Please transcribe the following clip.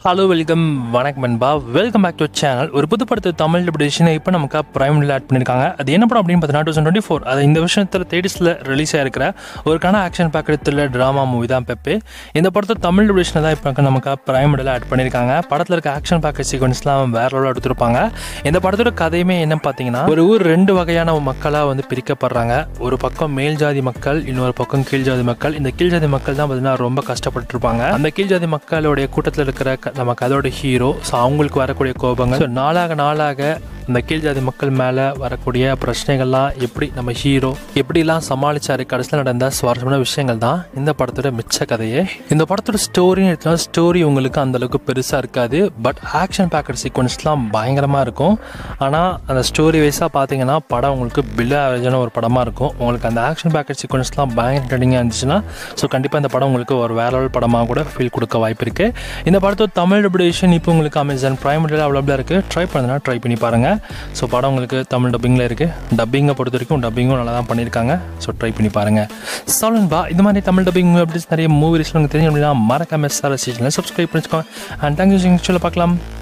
hello welcome வணக்கம் நண்பா welcome back to channel ஒரு புது படத்தை தமிழ் டெபிடேஷனை இப்போ நமக்கு பிரைமில் ஆட் பண்ணியிருக்காங்க அது என்ன படம் அப்படின்னு பார்த்தீங்கன்னா டூ டுவெண்ட்டி ஃபோர் அது இந்த வருஷத்தில் தேடிஸில் ரிலீஸ் ஆயிருக்கிற ஒரு கன ஆக்ஷன் பேக்கெட் ட்ராமா மூவி தான் பெப்பே இந்த படத்தை தமிழ் டெபிடேஷனை தான் இப்போ நமக்கு பிரைமில் ஆட் பண்ணியிருக்காங்க படத்தில் இருக்க ஆக்ஷன் பேக்கெட் சீக்வன்ஸ்லாம் வேற லெவலில் எடுத்திருப்பாங்க இந்த படத்தோட கதையுமே என்ன பார்த்தீங்கன்னா ஒரு ஊர் ரெண்டு வகையான மக்களாக வந்து பிரிக்கப்படுறாங்க ஒரு பக்கம் மேல் ஜாதி மக்கள் இன்னொரு பக்கம் கீழ் ஜாதி மக்கள் இந்த கீழ் ஜாதி மக்கள் தான் பார்த்தீங்கன்னா ரொம்ப கஷ்டப்பட்டு இருப்பாங்க அந்த கீழ் ஜாதி மக்களுடைய கூட்டத்தில் இருக்கிற க- நம்ம கதையோட ஹீரோ ஸோ அவங்களுக்கு வரக்கூடிய கோபங்கள் So, நாளாக நாளாக இந்த கீழ் ஜாதி மக்கள் மேலே வரக்கூடிய பிரச்சனைகள்லாம் எப்படி நம்ம ஹீரோ எப்படிலாம் சமாளிச்சாரு கடைசியில் நடந்த சுவாரஸ்யமான விஷயங்கள் தான் இந்த படத்தோட மிச்ச கதையே இந்த படத்தோட ஸ்டோரின்னு எடுத்தோம்னா ஸ்டோரி உங்களுக்கு அந்த அளவுக்கு பெருசாக இருக்காது பட் ஆக்ஷன் பேக்கெட் சீக்வன்ஸ்லாம் பயங்கரமாக இருக்கும் ஆனால் அந்த ஸ்டோரி வைஸாக பார்த்தீங்கன்னா படம் உங்களுக்கு பில் ஆவரேஜான ஒரு படமாக இருக்கும் உங்களுக்கு அந்த ஆக்ஷன் பேக்கெட் சீக்வன்ஸ்லாம் பயங்கர ட்ரெண்டிங்காக இருந்துச்சுன்னா ஸோ கண்டிப்பாக இந்த படம் உங்களுக்கு ஒரு வேற லெவல் படமாக கூட ஃபீல் கொடுக்க வாய்ப்பு இருக்குது இந்த படத்தோட தமிழ் டெபிடேஷன் இப்போ உங்களுக்கு அமேசான் ப்ரைம் அவைலபிளாக இருக்குது ட்ரை பண்ணுனா ட்ரை பண்ணி பாருங்கள் ஸோ படம் உங்களுக்கு தமிழ் டப்பிங்கில் இருக்குது டப்பிங்கை பொறுத்த வரைக்கும் டப்பிங்கும் நல்லா தான் பண்ணியிருக்காங்க ஸோ ட்ரை பண்ணி பாருங்கள் சொல்லுன்பா இந்த மாதிரி தமிழ் டப்பிங் மூவி அப்படிஸ் நிறைய மூவிஸ் உங்களுக்கு தெரியும் அப்படின்னா மறக்காம சார் சீசனில் சப்ஸ்கிரைப் பண்ணிச்சுக்கோங்க அண்ட் தேங்க்யூ சொல்ல பார்க்கலாம்